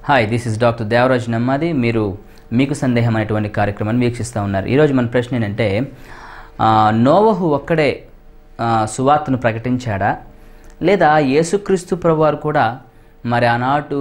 hi this is doctor Devaraj నమ్మాది మీరు మీకు సందేహం అనేటువంటి కార్యక్రమాన్ని వీక్షిస్తూ ఉన్నారు ఈరోజు మన ప్రశ్న ఏంటంటే ఆ, నోవహు ఒక్కడే ఆ, సువార్తను ప్రకటించాడా లేదా యేసుక్రీస్తు ప్రభువారు కూడా మరి ఆనాటు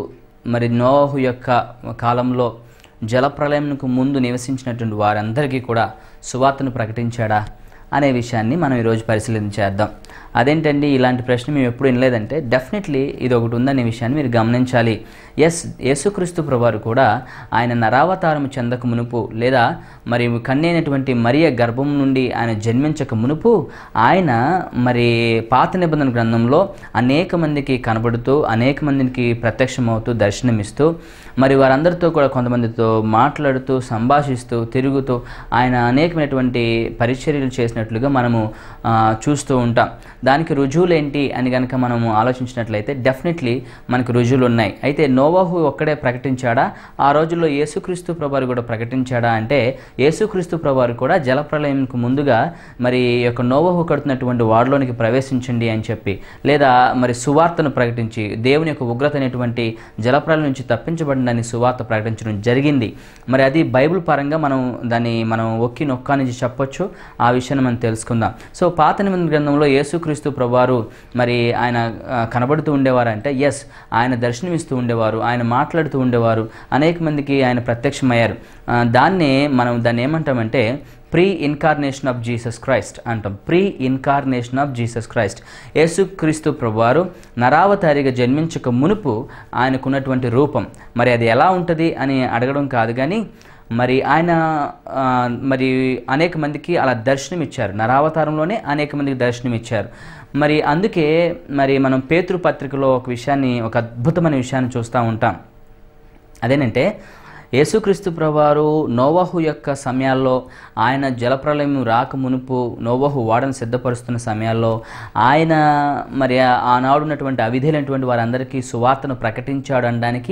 మరి నోవహు యొక్క కాలంలో జలప్రలయంకు ముందు నివసించినటువంటి వారందరికీ కూడా సువార్తను ప్రకటించాడా అనే విషయాన్ని మనం ఈరోజు పరిశీలించేద్దాం అదేంటండి ఇలాంటి ప్రశ్న మేము ఎప్పుడు వినలేదంటే డెఫినెట్లీ ఇది ఒకటి ఉందనే విషయాన్ని మీరు గమనించాలి ఎస్ యేసుక్రీస్తు ప్రభువారు కూడా ఆయన నరావతారం చెందక మునుపు లేదా మరి కన్నైనటువంటి మరియ గర్భం నుండి ఆయన జన్మించక మునుపు ఆయన మరి పాత నిబంధన గ్రంథంలో అనేక మందికి కనబడుతూ అనేక మందికి ప్రత్యక్షమవుతూ దర్శనమిస్తూ మరి వారందరితో కూడా కొంతమందితో మాట్లాడుతూ సంభాషిస్తూ తిరుగుతూ ఆయన అనేకమైనటువంటి పరిచర్యలు చేసినట్లుగా మనము ఆ, చూస్తూ ఉంటాం దానికి రుజువులు ఏంటి అని కనుక మనము ఆలోచించినట్లయితే డెఫినెట్లీ మనకు రుజువులు ఉన్నాయి అయితే నోవాహు ఒక్కడే ప్రకటించాడా ఆ రోజుల్లో యేసుక్రీస్తు ప్రభువారు కూడా ప్రకటించాడా అంటే యేసుక్రీస్తు ప్రభువారు కూడా జలప్రలయంకు ముందుగా మరి ఈ యొక్క నోవహు కడుతున్నటువంటి వాడలోనికి ప్రవేశించండి అని చెప్పి లేదా మరి సువార్తను ప్రకటించి దేవుని యొక్క ఉగ్రత అనేటువంటి జలప్రలయం నుంచి తప్పించబడిందని సువార్త ప్రకటించడం జరిగింది మరి అది బైబిల్ పరంగా మనం దాన్ని మనం ఒక్కి నొక్కా నుంచి చెప్పొచ్చు ఆ విషయాన్ని మనం తెలుసుకుందాం సో పాత నిబంధన గ్రంథంలో యేసుక్రీస్తు ప్రభువారు మరి ఆయన ఆ, కనబడుతూ ఉండేవారంటే ఎస్ ఆయన దర్శనమిస్తూ ఉండేవారు ఆయన మాట్లాడుతూ ఉండేవారు అనేక మందికి ఆయన ప్రత్యక్షమయ్యారు ఆ, దాన్నే మనం దాన్ని ఏమంటామంటే pre incarnation of Jesus Christ అంటాం pre incarnation of Jesus Christ యేసుక్రీస్తు ప్రభువారు నరావతారిగా జన్మించక మునుపు ఆయనకున్నటువంటి రూపం మరి అది ఎలా ఉంటుంది అని అడగడం కాదు కానీ మరి ఆయన ఆ, మరి అనేక మందికి అలా దర్శనం ఇచ్చారు నరావతారంలోనే అనేక మందికి దర్శనం ఇచ్చారు మరి అందుకే మరి మనం పేతృ పత్రికలో ఒక విషయాన్ని ఒక అద్భుతమైన విషయాన్ని చూస్తూ ఉంటాం అదేనంటే యేసుక్రీస్తు ప్రభువారు నోవహు యొక్క సమయాల్లో ఆయన జలప్రలయం రాక మునుపు నోవహు వాడను సిద్ధపరుస్తున్న సమయాల్లో ఆయన మరి ఆనాడు ఉన్నటువంటి అవిధులైనటువంటి వారందరికీ సువార్తను ప్రకటించాడు అనడానికి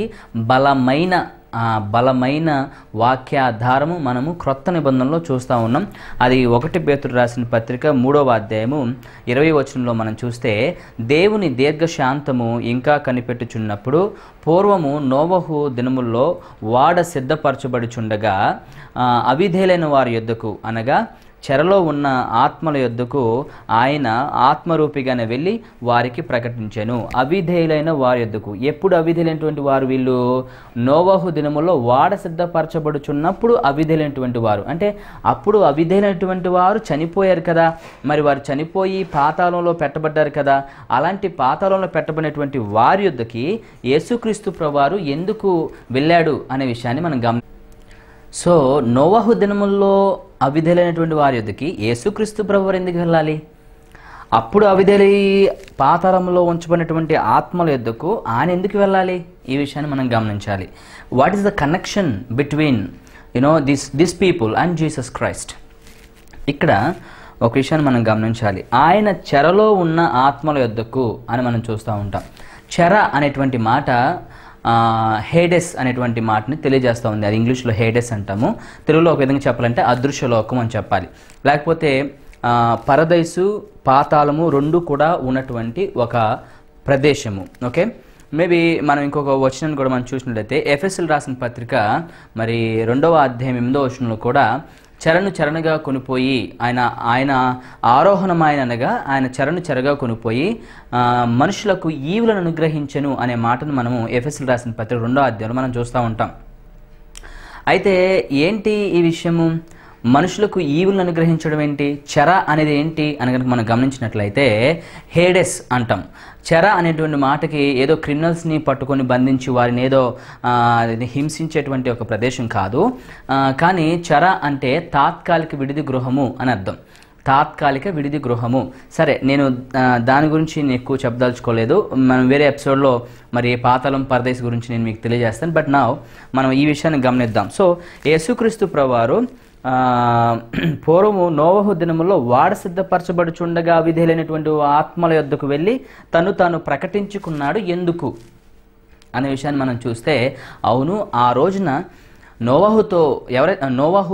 బలమైన ఆ బలమైన వాక్యాధారము మనము క్రొత్త నిబంధనలో చూస్తూ ఉన్నాం అది ఒకటి పేతురు రాసిన పత్రిక మూడవ అధ్యాయము ఇరవై వచనంలో మనం చూస్తే దేవుని దీర్ఘశాంతము ఇంకా కనిపెట్టుచున్నప్పుడు పూర్వము నోవహు దినముల్లో వాడ సిద్ధపరచబడుచుండగా ఆ, అవిధేలైన వారి యొద్దకు అనగా చెరలో ఉన్న ఆత్మల యొద్దకు ఆయన ఆత్మరూపిగానే వెళ్ళి వారికి ప్రకటించాను అవిధేయులైన వారి యొద్దకు ఎప్పుడు అవిధేయులైనటువంటి వారు వీళ్ళు నోవహు దినములో వాడ సిద్ధపరచబడుచున్నప్పుడు అవిధేయులైనటువంటి వారు అంటే అప్పుడు అవిధేయులైనటువంటి వారు చనిపోయారు కదా మరి వారు చనిపోయి పాతాళంలో పెట్టబడ్డారు కదా అలాంటి పాతాళంలో పెట్టబడినటువంటి వారి యొద్దకి యేసుక్రీస్తు ప్రభువారు ఎందుకు వెళ్ళాడు అనే విషయాన్ని మనం గమ సో నోవహు దినముల్లో అవిధేలైనటువంటి వారి యొద్దకి యేసుక్రీస్తు ప్రభువారు ఎందుకు వెళ్ళాలి అప్పుడు అవిధేలి పాతాళంలో ఉంచబడినటువంటి ఆత్మల యొద్దకు ఆయన ఎందుకు వెళ్ళాలి ఈ విషయాన్ని మనం గమనించాలి what is the connection between you know this this people and Jesus Christ ఇక్కడ ఒక విషయాన్ని మనం గమనించాలి ఆయన చెరలో ఉన్న ఆత్మల యొద్దకు అని మనం చూస్తూ ఉంటాం చెర అనేటువంటి మాట ఆ, హేడెస్ అనేటువంటి మాటని తెలియజేస్తూ ఉంది అది ఇంగ్లీష్లో హేడెస్ అంటాము తెలుగులో ఒక విధంగా చెప్పాలంటే అదృశ్య లోకం అని చెప్పాలి లేకపోతే ఆ, పరదైసు పాతాళము రెండు కూడా ఉన్నటువంటి ఒక ప్రదేశము ఓకే మేబీ మనం ఇంకొక వచనం కూడా మనం చూసినట్లయితే ఎఫ్ఎస్ఎల్ రాసిన పత్రిక మరి రెండవ అధ్యాయం ఎనిమిదవ వచనంలో కూడా చరణు చరణగా కొనిపోయి ఆయన ఆయన ఆరోహణమైన అనగా ఆయన చరణు చెరగా కొనిపోయి ఆ, మనుషులకు ఈవులను అనుగ్రహించను అనే మాటను మనము ఎఫ్ఎస్ఎల్ రాసిన పత్రిక రెండో అధ్యాయంలో మనం చూస్తూ ఉంటాం అయితే ఏంటి ఈ విషయము మనుషులకు ఈవులను అనుగ్రహించడం ఏంటి చెర అనేది ఏంటి అని కనుక మనం గమనించినట్లయితే హేడెస్ అంటాం చెర అనేటువంటి మాటకి ఏదో క్రిమినల్స్ని పట్టుకొని బంధించి వారిని ఏదో ఆ, అది హింసించేటువంటి ఒక ప్రదేశం కాదు ఆ, కానీ చెర అంటే తాత్కాలిక విడిది గృహము అని అర్థం తాత్కాలిక విడిది గృహము సరే నేను ఆ, దాని గురించి నేను ఎక్కువ చెప్పదలుచుకోలేదు మనం వేరే ఎపిసోడ్లో మరి పాతాళం పరదేశ్ గురించి నేను మీకు తెలియజేస్తాను బట్ నా మనం ఈ విషయాన్ని గమనిద్దాం సో యేసుక్రీస్తు ప్రభువారు ఆ, పూర్వము నోవహు దినములో వాడ సిద్ధపరచబడుచుండగా విధేలైనటువంటి ఆత్మల యొద్దకు వెళ్ళి తను తాను ప్రకటించుకున్నాడు ఎందుకు అనే విషయాన్ని మనం చూస్తే అవును ఆ రోజున నోవాహుతో ఎవరై నోవాహు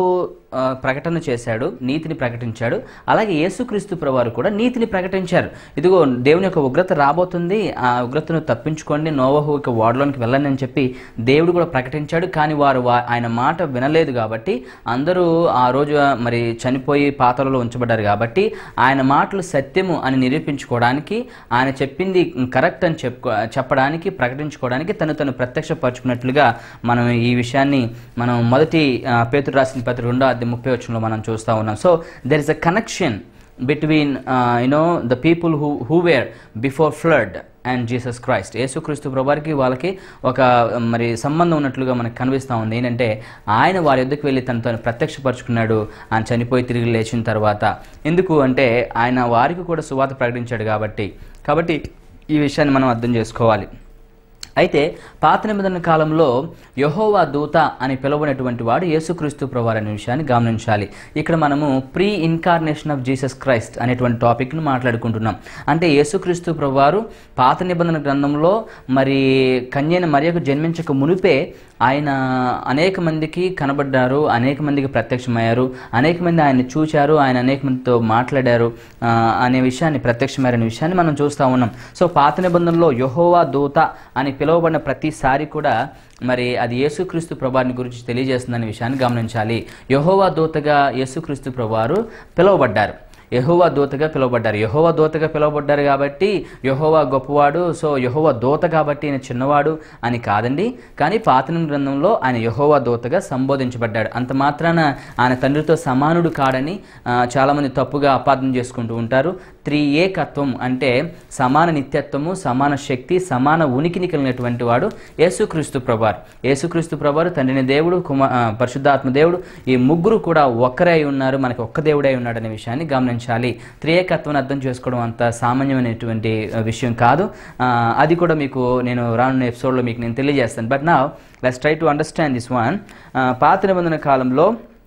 ఆ, ప్రకటన చేశాడు నీతిని ప్రకటించాడు అలాగే యేసుక్రీస్తు ప్రభువారు కూడా నీతిని ప్రకటించారు ఇదిగో దేవుని యొక్క ఉగ్రత రాబోతుంది ఆ ఉగ్రతను తప్పించుకోండి నోవహు యొక్క వాడలోనికి వెళ్ళండి అని చెప్పి దేవుడు కూడా ప్రకటించాడు కానీ వారు వా- ఆయన మాట వినలేదు కాబట్టి అందరూ ఆ రోజు మరి చనిపోయి పాతలలో ఉంచబడ్డారు కాబట్టి ఆయన మాటలు సత్యము అని నిరూపించుకోవడానికి ఆయన చెప్పింది కరెక్ట్ అని చెప్పుకో చెప్పడానికి ప్రకటించుకోవడానికి తను తను ప్రత్యక్షపరచుకున్నట్లుగా మనం ఈ విషయాన్ని మనం మొదటి ఆ, పేతురు రాసిన పత్రిక రెండో అధ్యాయం ముప్పై వచ్చంలో మనం చూస్తూ ఉన్నాం so there is a connection between you know the people who who were before flood and Jesus Christ యేసుక్రీస్తు ప్రభువారికి వాళ్ళకి ఒక మరి సంబంధం ఉన్నట్లుగా మనకు కనిపిస్తూ ఉంది ఏంటంటే ఆయన వారి యొద్దకు వెళ్ళి తను తను ప్రత్యక్షపరుచుకున్నాడు ఆయన చనిపోయి తిరిగి లేచిన తర్వాత ఎందుకు అంటే ఆయన వారికి కూడా సువాత ప్రకటించాడు కాబట్టి కాబట్టి ఈ విషయాన్ని మనం అర్థం చేసుకోవాలి అయితే పాత నిబంధన కాలంలో యహోవా దూత అని పిలువనటువంటి వాడు యేసుక్రీస్తు ప్రభువారు అనే విషయాన్ని గమనించాలి ఇక్కడ మనము pre incarnation of Jesus Christ అనేటువంటి టాపిక్ను మాట్లాడుకుంటున్నాం అంటే యేసుక్రీస్తు ప్రభువారు పాత నిబంధన గ్రంథంలో మరి కన్యైన మరియకు జన్మించక మునిపే ఆయన అనేక మందికి కనబడ్డారు అనేక మందికి ప్రత్యక్షమయ్యారు అనేక మంది ఆయన చూచారు ఆయన అనేక మందితో మాట్లాడారు ఆ, అనే విషయాన్ని ప్రత్యక్షమయ్యారనే విషయాన్ని మనం చూస్తూ ఉన్నాం సో పాత నిబంధనలో యహోవా దూత అని పిలువబడిన ప్రతిసారి కూడా మరి అది యేసుక్రీస్తు ప్రభాని గురించి తెలియజేస్తుందనే విషయాన్ని గమనించాలి యహోవా దూతగా యేసుక్రీస్తు ప్రభువారు పిలువబడ్డారు యహోవా దూతగా పిలువబడ్డారు యహోవా దూతగా పిలువబడ్డారు కాబట్టి యహోవా గొప్పవాడు సో యహోవా దూత కాబట్టి ఆయన చిన్నవాడు అని కాదండి కానీ పాతన గ్రంథంలో ఆయన యహోవా దూతగా సంబోధించబడ్డాడు అంత మాత్రాన ఆయన తండ్రితో సమానుడు కాడని ఆ, చాలామంది తప్పుగా అపార్థం చేసుకుంటూ ఉంటారు త్రీ ఏకత్వం అంటే సమాన నిత్యత్వము సమాన శక్తి సమాన ఉనికిని కలిగినటువంటి వాడు యేసుక్రీస్తు ప్రభార్ యేసుక్రీస్తు ప్రభారు తండ్రిని దేవుడు కుమ ఆ, పరిశుద్ధాత్మ దేవుడు ఈ ముగ్గురు కూడా ఒక్కరే అయి ఉన్నారు మనకి ఒక్క దేవుడే ఉన్నాడు అనే విషయాన్ని గమనించాలి త్రియేకత్వాన్ని అర్థం చేసుకోవడం అంత సామాన్యమైనటువంటి ఆ, విషయం కాదు ఆ, అది కూడా మీకు నేను రానున్న ఎపిసోడ్లో మీకు నేను తెలియజేస్తాను బట్ నా let's try to understand this one పాత నిబంధన కాలంలో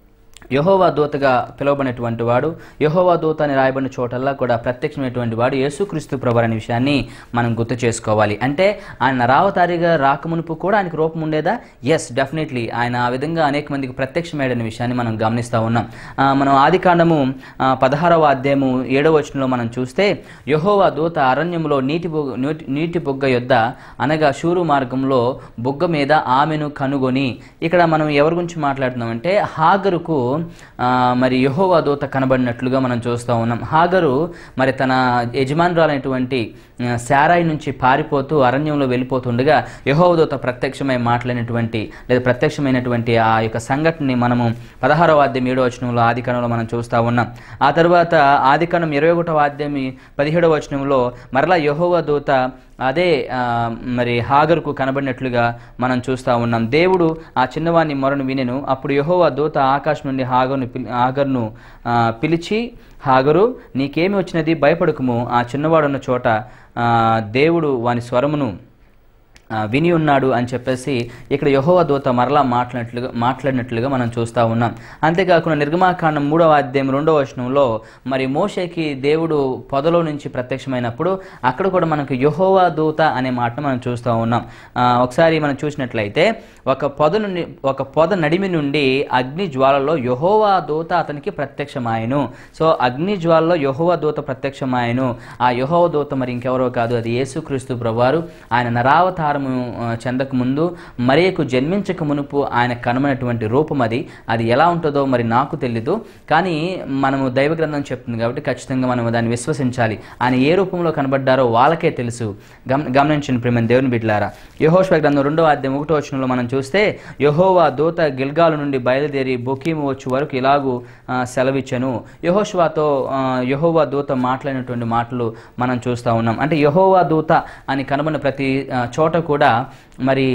యహోవా దూతగా పిలువబడినటువంటి వాడు యహోవా దూత అని రాయబడిన చోటల్లా కూడా ప్రత్యక్షమైనటువంటి వాడు యేసుక్రీస్తు ప్రభు అనే విషయాన్ని మనం గుర్తు చేసుకోవాలి అంటే ఆయన రావతారిగా రాకమునుపు కూడా ఆయనకు రూపం ఉండేదా ఎస్ డెఫినెట్లీ ఆయన ఆ విధంగా అనేక మందికి ప్రత్యక్షమయ్యాడనే విషయాన్ని మనం గమనిస్తూ ఉన్నాం ఆ, మనం ఆది కాండము ఆ, పదహారవ అధ్యాయము ఏడవ వచనంలో మనం చూస్తే యహోవా దూత అరణ్యంలో నీటి బొగ్గ నీటి- నీటి బొగ్గ యొద్ద అనగా షూరు మార్గంలో బొగ్గ మీద ఆమెను కనుగొని ఇక్కడ మనం ఎవరి గురించి మాట్లాడుతున్నామంటే హాగరుకు ఆ, మరి యహోవా దూత కనబడినట్లుగా మనం చూస్తూ ఉన్నాం హాగరు మరి తన యజమానురాలైనటువంటి ఆ, శారాయి నుంచి పారిపోతూ అరణ్యంలో వెళ్ళిపోతుండగా యహోవా దూత ప్రత్యక్షమై మాట్లాడినటువంటి లేదా ప్రత్యక్షమైనటువంటి ఆ యొక్క సంఘటనని మనము పదహారవ అధ్యాయం ఏడో వచనంలో ఆదికాండంలో మనం చూస్తూ ఉన్నాం ఆ తర్వాత ఆదికాండం ఇరవై ఒకటవ అధ్యాయం పదిహేడవ వచనంలో మరలా యహోవా దూత అదే ఆ, మరి హాగరుకు కనబడినట్లుగా మనం చూస్తూ ఉన్నాం దేవుడు ఆ చిన్నవాని మొరను వినెను అప్పుడు యహోవా దూత ఆకాశం నుండి హాగరును పిలి హాగరును ఆ, పిలిచి హాగరు నీకేమి వచ్చినది భయపడకుము ఆ చిన్నవాడు ఉన్న చోట ఆ, దేవుడు వాని స్వరమును ఆ, విని ఉన్నాడు అని చెప్పేసి ఇక్కడ యహోవ దూత మరలా మాట్లాడినట్లుగా మాట్లాడినట్లుగా మనం చూస్తూ ఉన్నాం అంతేకాకుండా నిర్గమాకాండం మూడవ అధ్యాయం రెండవ వచనంలో మరి మోషేకి దేవుడు పొదలో నుంచి ప్రత్యక్షమైనప్పుడు అక్కడ కూడా మనకు యహోవా దూత అనే మాటను మనం చూస్తూ ఉన్నాం ఆ, ఒకసారి మనం చూసినట్లయితే ఒక పొద నుండి ఒక పొద నడిమి నుండి అగ్ని జ్వాలలో యహోవా దూత అతనికి ప్రత్యక్షమాయను సో అగ్ని జ్వాలలో యహోవా దూత ప్రత్యక్షమాయను ఆ యహోవ దూత మరి ఇంకెవరో కాదు అది యేసుక్రీస్తు ప్రభువారు ఆయన నరావతారము ఆ, చెందక ముందు మరియకు జన్మించక మునుపు ఆయన కనుమనటువంటి రూపం అది అది ఎలా ఉంటుందో మరి నాకు తెలీదు కానీ మనము దైవ గ్రంథం చెప్తుంది కాబట్టి ఖచ్చితంగా మనం దాన్ని విశ్వసించాలి ఆయన ఏ రూపంలో కనబడ్డారో వాళ్ళకే తెలుసు గమ గమనించండి ప్రేమ దేవుని బిడ్డలారా యహోష్వ గ్రంథం రెండవ అధ్యాయం ఒకటో వచనంలో మనం చూస్తే యహోవా దూత గిల్గాలు నుండి బయలుదేరి బొకీము వచ్చే వరకు ఇలాగూ ఆ, సెలవిచ్చెను యహోష్వాతో ఆ, యహోవా దూత మాట్లాడినటువంటి మాటలు మనం చూస్తూ ఉన్నాం అంటే యహోవా దూత అని కనబడిన ప్రతి ఆ, చోట కూడా మరి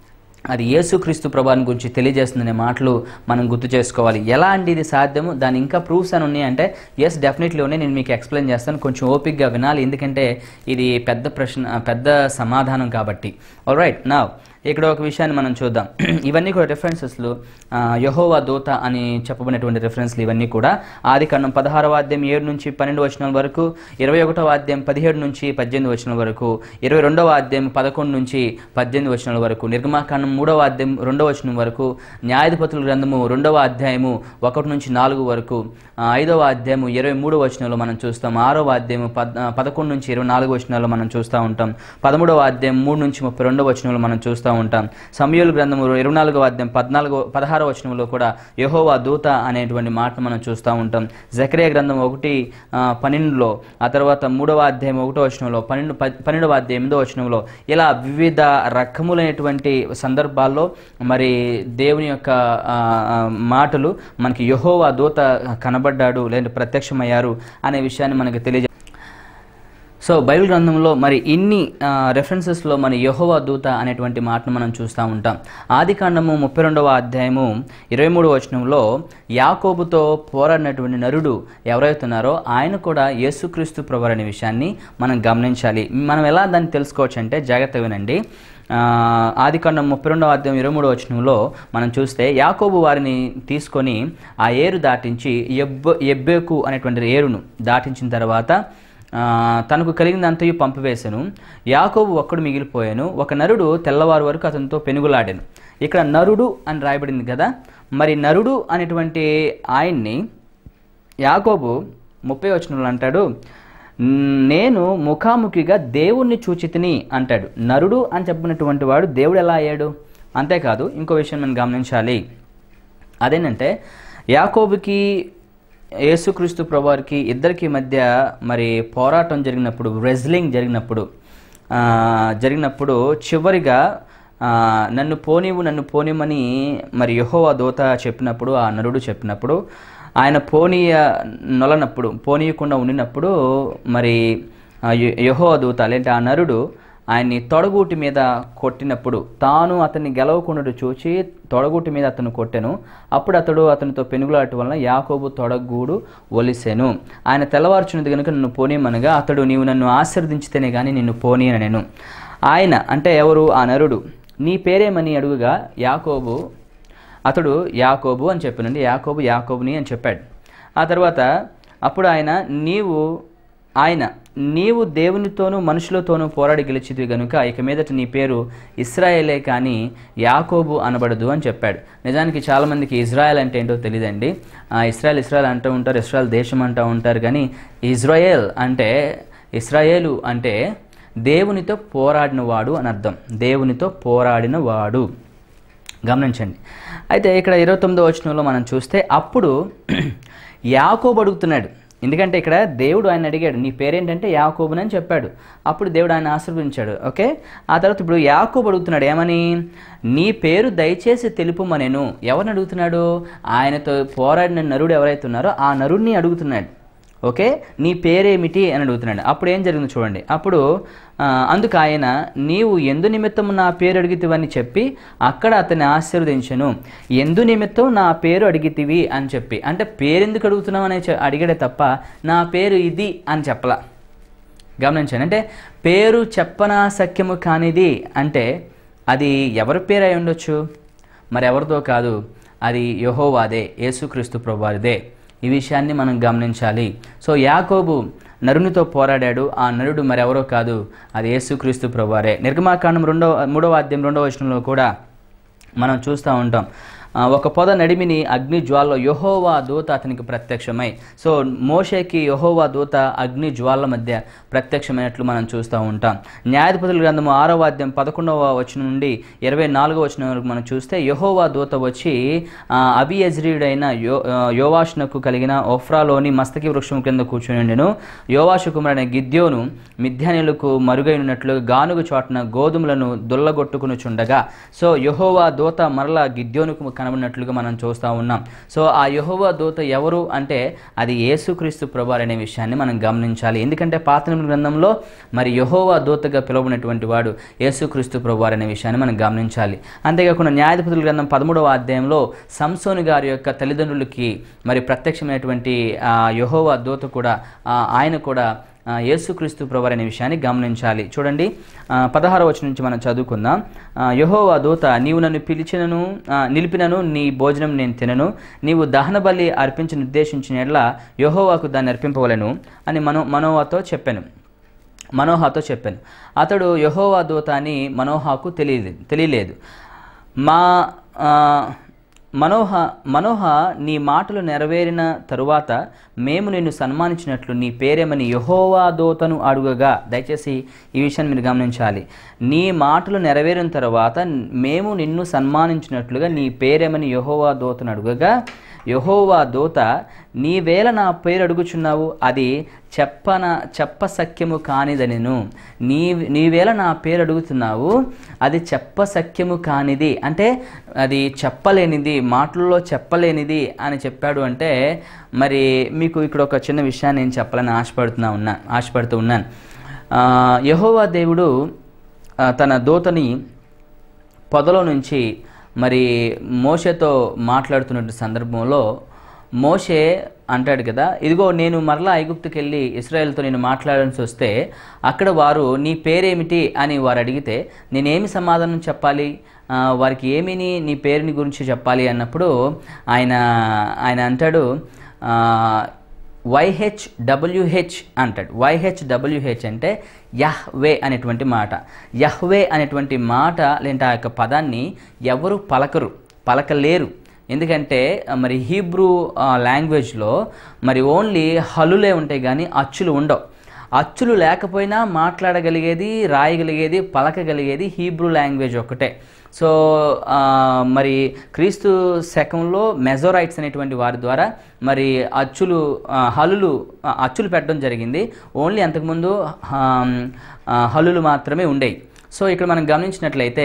అది యేసుక్రీస్తు ప్రభాని గురించి తెలియజేస్తుందనే మాటలు మనం గుర్తు చేసుకోవాలి ఎలా అండి ఇది సాధ్యము దాని ఇంకా ప్రూఫ్స్ అని ఉన్నాయి అంటే ఎస్ డెఫినెట్లీ ఉన్నాయి నేను మీకు ఎక్స్ప్లెయిన్ చేస్తాను కొంచెం ఓపిక్గా వినాలి ఎందుకంటే ఇది పెద్ద ప్రశ్న పెద్ద సమాధానం కాబట్టి ఆల్ రైట్ నా ఇక్కడ ఒక విషయాన్ని మనం చూద్దాం ఇవన్నీ కూడా రెఫరెన్సెస్లు యహోవా దూత అని చెప్పబడినటువంటి రెఫరెన్స్లు ఇవన్నీ కూడా ఆది కాండం పదహారవ అధ్యాయం ఏడు నుంచి పన్నెండు వచనాల వరకు ఇరవై ఒకటవ అధ్యాయం పదిహేడు నుంచి పద్దెనిమిది వచనాల వరకు ఇరవై రెండవ అధ్యాయం పదకొండు నుంచి పద్దెనిమిది వచనాల వరకు నిర్గమాకాండం మూడవ అధ్యాయం రెండవ వచనం వరకు న్యాయాధిపతుల గ్రంథము రెండవ అధ్యాయము ఒకటి నుంచి నాలుగు వరకు ఆ, ఐదవ అధ్యాయము ఇరవై మూడవ వచనంలో మనం చూస్తాం ఆరవ అధ్యాయము పద్ ఆ, పదకొండు నుంచి ఇరవై నాలుగు వచనాల్లో మనం చూస్తూ ఉంటాం పదమూడవ అధ్యాయం మూడు నుంచి ముప్పై రెండవ వచనంలో మనం చూస్తూ ఉంటాం సమయలు గ్రంథము ఇరవై నాలుగవ అధ్యాయం పద్నాలుగో పదహారవ వచనంలో కూడా యహోవా దూత అనేటువంటి మాట మనం చూస్తూ ఉంటాం జకరియా గ్రంథం ఒకటి ఆ, పన్నెండులో ఆ తర్వాత మూడవ అధ్యాయం ఒకటో వచనంలో పన్నెండు ప- పన్నెండవ అధ్యాయం ఎనిమిదో వచనంలో ఇలా వివిధ రకములైనటువంటి సందర్భాల్లో మరి దేవుని యొక్క ఆ, ఆ, మాటలు మనకి యహోవా దూత కనబడ్డాడు లేదంటే ప్రత్యక్షమయ్యారు అనే విషయాన్ని మనకి తెలియజే సో బైబిల్ గ్రంథంలో మరి ఇన్ని రెఫరెన్సెస్లో మన యహోవా దూత అనేటువంటి మాటను మనం చూస్తూ ఉంటాం ఆది కాండము ముప్పై రెండవ అధ్యాయము ఇరవై మూడవ వచనంలో యాకోబుతో పోరాడినటువంటి నరుడు ఎవరైతున్నారో ఆయన కూడా యేసుక్రీస్తు ప్రభు అనే విషయాన్ని మనం గమనించాలి మనం ఎలా దాన్ని తెలుసుకోవచ్చు అంటే జాగ్రత్త వినండి ఆ, ఆదికాండం ముప్పై రెండవ అధ్యాయం ఇరవై మూడవ వచనంలో మనం చూస్తే యాకోబు వారిని తీసుకొని ఆ ఏరు దాటించి ఎబ్బ ఎబ్బేకు అనేటువంటి ఏరును దాటించిన తర్వాత ఆ, తనకు కలిగిందంతయు పంపివేశాను యాకోబు ఒక్కడు మిగిలిపోయాను ఒక నరుడు తెల్లవారు వరకు అతనితో పెనుగులాడాను ఇక్కడ నరుడు అని రాయబడింది కదా మరి నరుడు అనేటువంటి ఆయన్ని యాకోబు ముప్పై వచనంలో అంటాడు నేను ముఖాముఖిగా దేవుణ్ణి చూచితిని అంటాడు నరుడు అని చెప్పినటువంటి వాడు దేవుడు ఎలా అయ్యాడు అంతేకాదు ఇంకో విషయం మనం గమనించాలి అదేంటంటే యాకోబుకి యేసుక్రీస్తు ప్రభువారికి ఇద్దరికి మధ్య మరి పోరాటం జరిగినప్పుడు రెజ్లింగ్ జరిగినప్పుడు ఆ, జరిగినప్పుడు చివరిగా ఆ, నన్ను పోనివు నన్ను పోనిమని మరి యెహోవా దూత చెప్పినప్పుడు ఆ నరుడు చెప్పినప్పుడు ఆయన పోనీయ నొలనప్పుడు పోనీయకుండా ఉండినప్పుడు మరి ఆ యె- యెహోవా దూత లేదంటే ఆ నరుడు ఆయన్ని తొడగూటి మీద కొట్టినప్పుడు తాను అతన్ని గెలవకుండా చూచి తొడగూటి మీద అతను కొట్టెను అప్పుడు అతడు అతనితో పెనుగులాట వలన యాకోబు తొడగూడు ఒలిసెను ఆయన తెల్లవార్చున్నది కనుక నన్ను పోనీయమనగా అతడు నీవు నన్ను ఆశీర్వదించితేనే కానీ నిన్ను పోనీయను నేను ఆయన అంటే ఎవరు ఆ నరుడు నీ పేరేమని అడుగుగా యాకోబు అతడు యాకోబు అని చెప్పినండి యాకోబు యాకోబుని అని చెప్పాడు ఆ తర్వాత అప్పుడు ఆయన నీవు ఆయన నీవు దేవునితోనూ మనుషులతోనూ పోరాడి గెలిచిది గనుక ఇక మీదట నీ పేరు ఇస్రాయేలే కానీ యాకోబు అనబడదు అని చెప్పాడు నిజానికి చాలామందికి ఇజ్రాయెల్ అంటే ఏంటో తెలియదండి ఆ, ఇస్రాయెల్ ఇస్రాయల్ అంటూ ఉంటారు ఇస్రాయల్ దేశం అంటూ ఉంటారు కానీ ఇజ్రాయెల్ అంటే ఇస్రాయేలు అంటే దేవునితో పోరాడిన వాడు అని అర్థం దేవునితో పోరాడిన వాడు గమనించండి అయితే ఇక్కడ ఇరవై తొమ్మిదో వచనంలో మనం చూస్తే అప్పుడు యాకోబు అడుగుతున్నాడు ఎందుకంటే ఇక్కడ దేవుడు ఆయన అడిగాడు నీ పేరేంటంటే యాకోబుని అని చెప్పాడు అప్పుడు దేవుడు ఆయన ఆశీర్వదించాడు ఓకే ఆ తర్వాత ఇప్పుడు యాకోబు అడుగుతున్నాడు ఏమని నీ పేరు దయచేసి తెలుపుమనెను ఎవరిని అడుగుతున్నాడు ఆయనతో పోరాడిన నరుడు ఎవరైతే ఉన్నారో ఆ నరుడిని అడుగుతున్నాడు ఓకే నీ పేరేమిటి అని అడుగుతున్నాడు అప్పుడు ఏం జరిగింది చూడండి అప్పుడు ఆ, అందుకు ఆయన నీవు ఎందు నిమిత్తం నా పేరు అడిగితివని చెప్పి అక్కడ అతన్ని ఆశీర్వదించను ఎందు నిమిత్తం నా పేరు అడిగితివి అని చెప్పి అంటే పేరు ఎందుకు అడుగుతున్నావు అని చె- అడిగాడే తప్ప నా పేరు ఇది అని చెప్పలా గమనించండి అంటే పేరు చెప్పనా సఖ్యము కానిది అంటే అది ఎవరి పేరు అయి ఉండొచ్చు మరి ఎవరితో కాదు అది యహోవాదే యేసుక్రీస్తు ప్రభువారిదే ఈ విషయాన్ని మనం గమనించాలి సో యాకోబు నరునితో పోరాడాడు ఆ నరుడు మరెవరో కాదు అది యేసుక్రీస్తు ప్రభువారే నిర్గమాకాండం రెండవ మూడవ అధ్యాయం రెండవ వచనంలో కూడా మనం చూస్తూ ఉంటాం ఆ, ఒక పొద నడిమిని అగ్ని జ్వాలలో యహోవా దూత అతనికి ప్రత్యక్షమై సో మోషేకి యహోవా దూత అగ్ని జ్వాల మధ్య ప్రత్యక్షమైనట్లు మనం చూస్తూ ఉంటాం న్యాయాధిపతుల గ్రంథము ఆరవ అధ్యాయం పదకొండవ వచనం నుండి ఇరవై నాలుగవ వచనం వరకు మనం చూస్తే యహోవా దూత వచ్చి ఆ, అబియజ్రీయుడైన యో ఆ, యోవాషునకు కలిగిన ఒఫ్రాలోని మస్తకి వృక్షం కింద కూర్చుని ఉండెను యోవాషు కుమారుడైన గిద్యోను మిథ్యానులకు మరుగైనట్లు గానుగు చోటన గోధుమలను దుల్లగొట్టుకుని చుండగా సో యహోవా దూత మరలా గిద్యోనుకు కనబడినట్లుగా మనం చూస్తూ ఉన్నాం సో ఆ యహోవా దూత ఎవరు అంటే అది యేసుక్రీస్తు ప్రభువారు అనే విషయాన్ని మనం గమనించాలి ఎందుకంటే పాత నిబంధన గ్రంథంలో మరి యహోవా దూతగా పిలువబడినటువంటి వాడు యేసుక్రీస్తు ప్రభువారు అనే విషయాన్ని మనం గమనించాలి అంతేకాకుండా న్యాయాధిపతుల గ్రంథం పదమూడవ అధ్యాయంలో సంసోని గారి యొక్క తల్లిదండ్రులకి మరి ప్రత్యక్షమైనటువంటి ఆ యహోవా దూత కూడా ఆ ఆయన కూడా ఆ, యేసుక్రీస్తు ప్రభు అనే విషయాన్ని గమనించాలి చూడండి ఆ, పదహారవ వచనం నుంచి మనం చదువుకుందాం ఆ, యెహోవా దూత నీవు నన్ను పిలిచినను ఆ, నిలిపినను నీ భోజనం నేను తినను నీవు దహన బలి అర్పించి నిర్దేశించిన ఎడ్ల యెహోవాకు దాన్ని అర్పింపవలను అని మనో మనోవాతో చెప్పాను మనోహాతో చెప్పాను అతడు యహోవా దూత అని మనోహాకు తెలియలేదు తెలియలేదు మా ఆ, మనోహ మనోహ నీ మాటలు నెరవేరిన తరువాత మేము నిన్ను సన్మానించినట్లు నీ పేరేమని యహోవా దూతను అడుగగా దయచేసి ఈ విషయాన్ని మీరు గమనించాలి నీ మాటలు నెరవేరిన తర్వాత మేము నిన్ను సన్మానించినట్లుగా నీ పేరేమని యహోవా దూతను అడుగగా యహోవా దూత నీవేళ నా పేరు అడుగుచున్నావు అది చెప్పన చెప్ప సఖ్యము కానిదనెను నీ నీవేళ నా పేరు అడుగుతున్నావు అది చెప్ప సఖ్యము కానిది అంటే అది చెప్పలేనిది మాటల్లో చెప్పలేనిది అని చెప్పాడు అంటే మరి మీకు ఇక్కడ ఒక చిన్న విషయాన్ని నేను చెప్పాలని ఆశపడుతున్నా ఉన్నా ఆశపడుతూ ఉన్నాను ఆ, యెహోవా దేవుడు ఆ, తన దూతని పొదలో నుంచి మరి మోషేతో మాట్లాడుతున్న సందర్భంలో మోషే అంటాడు కదా ఇదిగో నేను మరలా ఐగుప్తుకి వెళ్ళి ఇస్రాయేల్తో నేను మాట్లాడాల్సి వస్తే అక్కడ వారు నీ పేరేమిటి అని వారు అడిగితే నేనేమి సమాధానం చెప్పాలి ఆ, వారికి ఏమిని నీ పేరుని గురించి చెప్పాలి అన్నప్పుడు ఆయన ఆయన అంటాడు ఆ, వైహెచ్ డబ్ల్యూహెచ్ అంటాడు వైహెచ్ డబ్ల్యూహెచ్ అంటే యహ్వే అనేటువంటి మాట యహ్వే అనేటువంటి మాట లేదంటే ఆ యొక్క పదాన్ని ఎవరు పలకరు పలకలేరు ఎందుకంటే ఆ, మరి హీబ్రూ ఆ, లాంగ్వేజ్లో మరి ఓన్లీ హలులే ఉంటాయి కానీ అచ్చులు ఉండవు అచ్చులు లేకపోయినా మాట్లాడగలిగేది రాయగలిగేది పలకగలిగేది హీబ్రూ లాంగ్వేజ్ ఒకటే సో ఆ, మరి క్రీస్తు శకంలో మెజోరైట్స్ అనేటువంటి వారి ద్వారా మరి అచ్చులు ఆ, హలులు ఆ, అచ్చులు పెట్టడం జరిగింది ఓన్లీ అంతకుముందు ఆ, ఆ, హలులు మాత్రమే ఉండేవి సో ఇక్కడ మనం గమనించినట్లయితే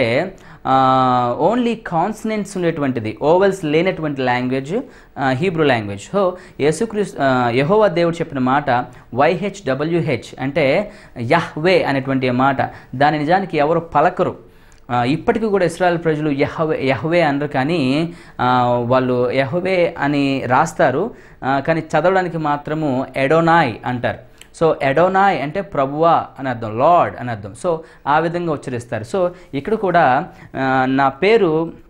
ఓన్లీ కాన్సనెంట్స్ ఉండేటువంటిది ఓవెల్స్ లేనటువంటి లాంగ్వేజ్ హీబ్రూ లాంగ్వేజ్ సో యేసుక్రీస్ యహోవా దేవుడు చెప్పిన మాట వైహెచ్ డబ్ల్యూహెచ్ అంటే యహ్వే అనేటువంటి మాట దాని నిజానికి ఎవరు పలకరు ఆ, ఇప్పటికీ కూడా ఇస్రాయల్ ప్రజలు యహవే యహ్వే అనరు కానీ ఆ, వాళ్ళు యహ్వే అని రాస్తారు ఆ, కానీ చదవడానికి మాత్రము ఎడోనాయ్ అంటారు సో ఎడోనాయ్ అంటే ప్రభువా అని అర్థం లార్డ్ అని అర్థం సో ఆ విధంగా ఉచ్చరిస్తారు సో ఇక్కడ కూడా ఆ, నా పేరు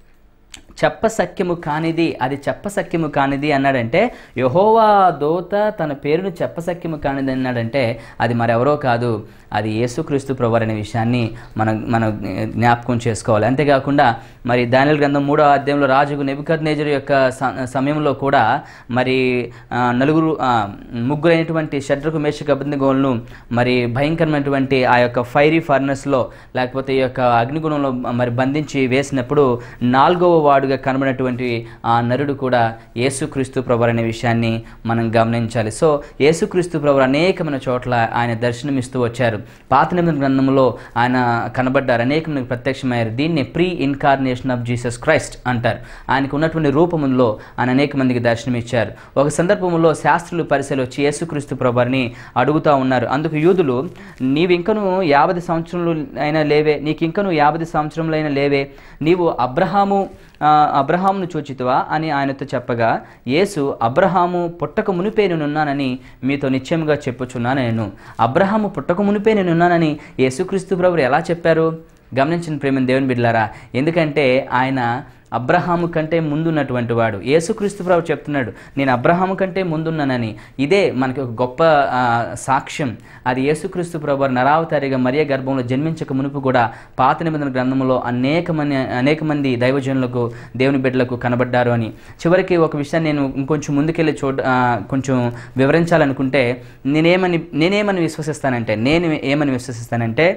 చెప్పసఖ్యము కానిది అది చెప్పసఖ్యము కానిది అన్నాడంటే యహోవా దోత తన పేరును చెప్పసఖ్యము కానిది అన్నాడంటే అది మరెవరో కాదు అది యేసుక్రీస్తు ప్రభు అనే విషయాన్ని మనం మనం జ్ఞాపకం చేసుకోవాలి అంతేకాకుండా మరి దానిల గ్రంథం మూడో అధ్యాయంలో రాజుకు నెబుకద్నేజర్ యొక్క స- సమయంలో కూడా మరి ఆ, నలుగురు ఆ, ముగ్గురైనటువంటి షడ్రకు మేషకు అభిజ్ఞగోలను మరి భయంకరమైనటువంటి ఆ యొక్క ఫైరీ ఫర్నెస్లో లేకపోతే ఈ యొక్క అగ్నిగుణంలో మరి బంధించి వేసినప్పుడు నాలుగవ వాడుగా కనబడినటువంటి ఆ నరుడు కూడా యేసుక్రీస్తు ప్రభు అనే విషయాన్ని మనం గమనించాలి సో యేసుక్రీస్తు ప్రభు అనేకమైన చోట్ల ఆయన దర్శనమిస్తూ వచ్చారు పాత నిబంధన గ్రంథంలో ఆయన కనబడ్డారు అనేకమైన ప్రత్యక్షమయ్యారు దీన్ని pre incarnation of Jesus Christ అంటారు ఆయనకు ఉన్నటువంటి రూపములో ఆయన అనేక మందికి దర్శనమిచ్చారు ఒక సందర్భంలో శాస్త్రులు పరిశీలి వచ్చి యేసుక్రీస్తు ప్రభుని అడుగుతా ఉన్నారు అందుకు యూదులు నీవు ఇంకను యాభై సంవత్సరములు అయినా లేవే నీకు ఇంకను యాభై సంవత్సరములైనా లేవే నీవు అబ్రహాము ఆ, అబ్రహామును చూచితివా అని ఆయనతో చెప్పగా యేసు అబ్రహాము పుట్టక మునిపే నేనున్నానని మీతో నిశ్చయముగా చెప్పుచున్నాను నేను అబ్రహాము పుట్టక మునిపే నేనున్నానని యేసుక్రీస్తు ప్రభు ఎలా చెప్పారు గమనించిన ప్రేమ దేవుని బిడ్డలారా ఎందుకంటే ఆయన అబ్రహాము కంటే ముందున్నటువంటి వాడు యేసుక్రీస్తు ప్రభు చెప్తున్నాడు నేను అబ్రహాము కంటే ముందున్నానని ఇదే మనకి ఒక గొప్ప ఆ, సాక్ష్యం అది యేసుక్రీస్తు ప్రభు నరావతారిగా మరియ గర్భంలో జన్మించక మునుపు కూడా పాత నిబంధన గ్రంథంలో అనేక మంది అనేక మంది దైవజనులకు దేవుని బిడ్డలకు కనబడ్డారు అని చివరికి ఒక విషయాన్ని నేను ఇంకొంచెం ముందుకెళ్ళి చూడ ఆ, కొంచెం వివరించాలనుకుంటే నేనేమని నేనేమని విశ్వసిస్తానంటే నేను ఏమని విశ్వసిస్తానంటే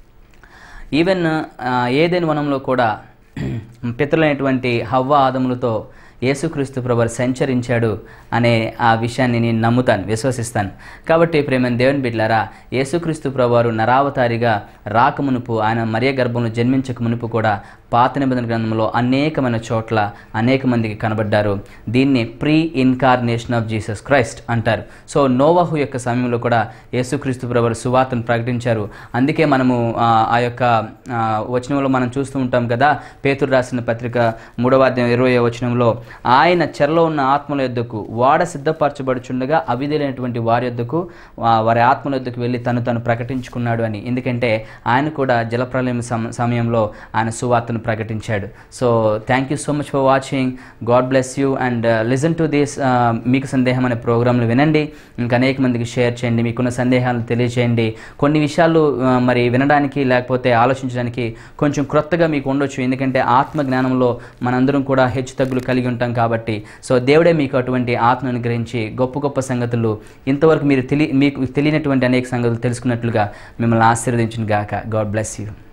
ఈవెన్ ఆ, ఏదైనా వనంలో కూడా పితరులైనటువంటి హవ్వ ఆదములతో యేసుక్రీస్తు ప్రభు సంచరించాడు అనే ఆ విషయాన్ని నేను నమ్ముతాను విశ్వసిస్తాను కాబట్టి ప్రేమ దేవుని బిడ్లారా యేసుక్రీస్తు ప్రభువారు నరావతారిగా రాకమునుపు ఆయన మరియ గర్భంలో జన్మించక మునుపు కూడా పాత నిబంధన గ్రంథంలో అనేకమైన చోట్ల అనేక మందికి కనబడ్డారు దీన్ని pre incarnation of Jesus Christ అంటారు సో నోవాహు యొక్క సమయంలో కూడా యేసుక్రీస్తు ప్రభు సువార్తను ప్రకటించారు అందుకే మనము ఆ, ఆ యొక్క ఆ, వచనంలో మనం చూస్తూ ఉంటాం కదా పేతురు రాసిన పత్రిక మూడవ అధ్యాయం ఇరవై వచనంలో ఆయన చెరలో ఉన్న ఆత్మల యొద్దకు వాడ సిద్ధపరచబడుచుండగా అవిధులైనటువంటి వారి యొద్దకు ఆ, వారి ఆత్మల యొద్దకు వెళ్ళి తను తను ప్రకటించుకున్నాడు అని ఎందుకంటే ఆయన కూడా జలప్రలయం సమ- సమయంలో ఆయన సువార్తను ప్రకటించాడు so thank you so much for watching God bless you and listen to this మీకు సందేహం అనే ప్రోగ్రాంలు వినండి ఇంకా అనేక మందికి షేర్ చేయండి మీకున్న సందేహాలను తెలియజేయండి కొన్ని విషయాలు ఆ, మరి వినడానికి లేకపోతే ఆలోచించడానికి కొంచెం క్రొత్తగా మీకు ఉండొచ్చు ఎందుకంటే ఆత్మ జ్ఞానంలో మనందరం కూడా హెచ్చు తగ్గులు కలిగి ఉంటాం కాబట్టి సో దేవుడే మీకు అటువంటి ఆత్మను గ్రహించి గొప్ప గొప్ప సంగతులు ఇంతవరకు మీరు తెలి మీకు తెలియనటువంటి అనేక సంగతులు తెలుసుకున్నట్లుగా మిమ్మల్ని ఆశీర్వదించిన గాక గాడ్ బ్లెస్ యూ